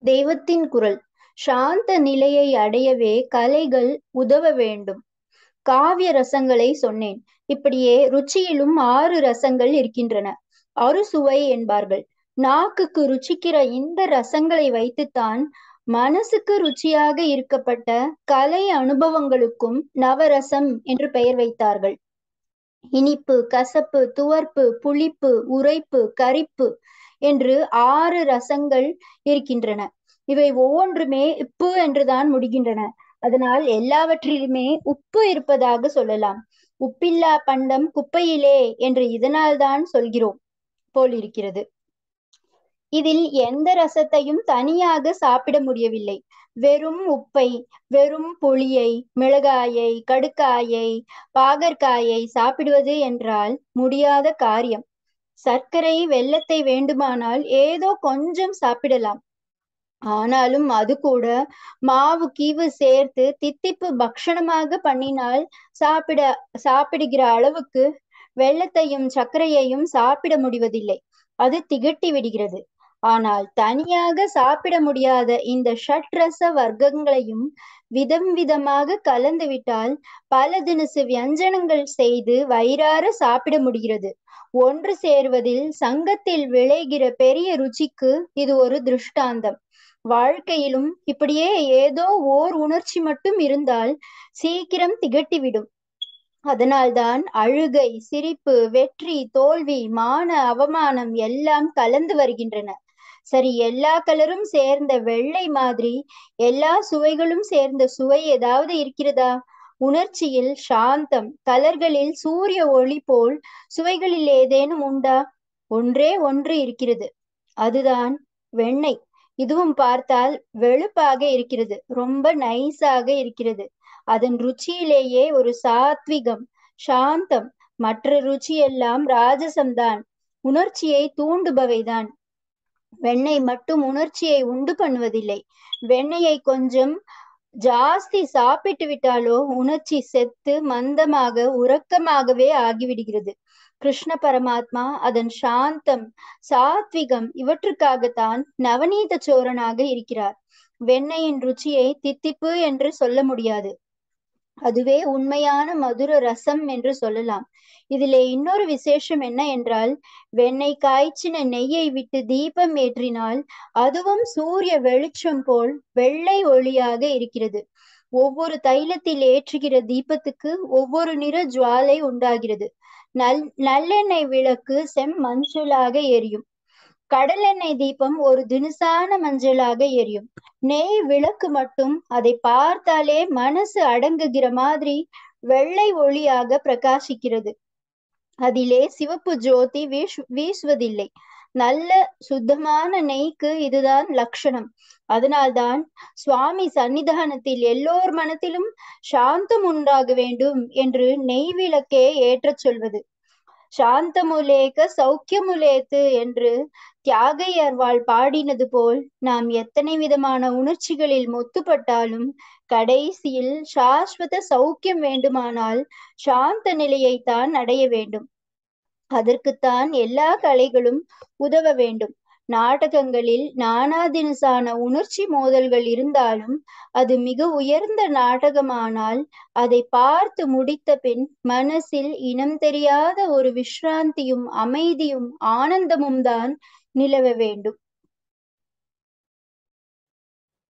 தெய்வத்தின் குரல் சாந்த நிலையை அடையவே கலைகள் உதவ வேண்டும் காவிய ரசங்களை சொன்னேன் இப்படியே ருச்சியிலும் ஆறு ரசங்கள் இருக்கின்றன அறுசுவை என்பார்கள் நாக்குக்கு ருச்சிக்கிற இந்த ரசங்களை வைத்துத்தான் மனசுக்கு ருச்சியாக இருக்கப்பட்ட கலை அனுபவங்களுக்கும் நவரசம் என்று பெயர் வைத்தார்கள் இனிப்பு கசப்பு துவர்ப்பு புளிப்பு உரைப்பு கரிப்பு என்று ஆறு ரசங்கள் இருக்கின்றன இவை ஒவ்வொன்றுமே உப்பு என்றுதான் முடிகின்றன அதனால் எல்லாவற்றிலுமே உப்பு இருப்பதாக சொல்லலாம் உப்பில்லா பண்டம் குப்பையிலே என்று இதனால் தான் சொல்கிறோம் போல் இருக்கிறது இதில் எந்த ரசத்தையும் தனியாக சாப்பிட முடியவில்லை வெறும் உப்பை வெறும் புளியை மிளகாயை கடுக்காயை பாகற்காயை சாப்பிடுவது என்றால் முடியாத காரியம் சர்க்கரை வெள்ளத்தை வேண்டுமானால் ஏதோ கொஞ்சம் சாப்பிடலாம் ஆனாலும் அது கூட மாவு கீவு சேர்த்து தித்திப்பு பக்ஷணமாக பண்ணினால் சாப்பிட சாப்பிடுகிற அளவுக்கு வெள்ளத்தையும் சர்க்கரையையும் சாப்பிட முடிவதில்லை அது திகட்டி விடுகிறது ஆனால் தனியாக சாப்பிட முடியாத இந்த ஷட்ரச வர்க்கங்களையும் விதம் விதமாக கலந்து விட்டால் பல தினசு வியஞ்சனங்கள் செய்து வயிறார சாப்பிட முடிகிறது ஒன்று சேர்வதில் சங்கத்தில் விளைகிற பெரிய ருச்சிக்கு இது ஒரு திருஷ்டாந்தம் வாழ்க்கையிலும் இப்படியே ஏதோ ஓர் உணர்ச்சி மட்டும் இருந்தால் சீக்கிரம் திகட்டிவிடும் அதனால்தான் அழுகை சிரிப்பு வெற்றி தோல்வி மான அவமானம் எல்லாம் கலந்து வருகின்றன சரி எல்லா கலரும் சேர்ந்த வெள்ளை மாதிரி எல்லா சுவைகளும் சேர்ந்த சுவை ஏதாவது இருக்கிறதா உணர்ச்சியில் சாந்தம் கலர்களில் சூரிய ஒளி போல் சுவைகளில் ஏதேனும் உண்டா ஒன்றே ஒன்று இருக்கிறது அதுதான் வெண்ணெய் இதுவும் பார்த்தால் வெளுப்பாக இருக்கிறது ரொம்ப நைஸாக இருக்கிறது அதன் ருச்சியிலேயே ஒரு சாத்விகம் சாந்தம் மற்ற ருச்சி எல்லாம் ராஜசம்தான் உணர்ச்சியை தூண்டுபவைதான் வெண்ணெய் மட்டும் உணர்ச்சியை உண்டு பண்ணுவதில்லை வெண்ணெயை கொஞ்சம் ஜாஸ்தி சாப்பிட்டு விட்டாலோ உணர்ச்சி செத்து மந்தமாக உறக்கமாகவே ஆகிவிடுகிறது கிருஷ்ண பரமாத்மா அதன் சாந்தம் சாத்விகம் இவற்றுக்காகத்தான் நவநீத சோரனாக இருக்கிறார் வெண்ணெயின் ருச்சியை தித்திப்பு என்று சொல்ல முடியாது அதுவே உண்மையான மதுர ரசம் என்று சொல்லலாம் இதிலே இன்னொரு விசேஷம் என்ன என்றால் வெண்ணெய் காய்ச்சின நெய்யை விட்டு தீபம் ஏற்றினால் அதுவும் சூரிய வெளிச்சம் போல் வெள்ளை ஒளியாக இருக்கிறது ஒவ்வொரு தைலத்தில் ஏற்றுகிற தீபத்துக்கு ஒவ்வொரு நிற ஜுவாலை உண்டாகிறது நல் நல்லெண்ணெய் விளக்கு செம் மஞ்சளாக எரியும் கடலெண்ணெய் தீபம் ஒரு தினுசான மஞ்சளாக எரியும் நெய் விளக்கு மட்டும் அதை பார்த்தாலே மனசு அடங்குகிற மாதிரி வெள்ளை ஒளியாக பிரகாசிக்கிறது அதிலே சிவப்பு ஜோதி வீஷ் வீசுவதில்லை நல்ல சுத்தமான நெய்க்கு இதுதான் லட்சணம் அதனால்தான் சுவாமி சன்னிதானத்தில் எல்லோர் மனத்திலும் சாந்தம் உண்டாக வேண்டும் என்று நெய் விளக்கே ஏற்றச் சொல்வது சாந்தமுலேக சௌக்கியமுலேத்து என்று தியாகையர்வாள் பாடினது போல் நாம் எத்தனை விதமான உணர்ச்சிகளில் முத்துப்பட்டாலும் கடைசியில் சாஸ்வத சௌக்கியம் வேண்டுமானால் சாந்த நிலையைத்தான் அடைய வேண்டும் அதற்குத்தான் எல்லா கலைகளும் உதவ வேண்டும் நாடகங்களில் நானாதினசான உணர்ச்சி மோதல்கள் இருந்தாலும் அது மிக உயர்ந்த நாடகமானால் அதை பார்த்து முடித்த பின் மனசில் இனம் தெரியாத ஒரு விஷ்ராந்தியும் அமைதியும் ஆனந்தமும் தான் நிலவ வேண்டும்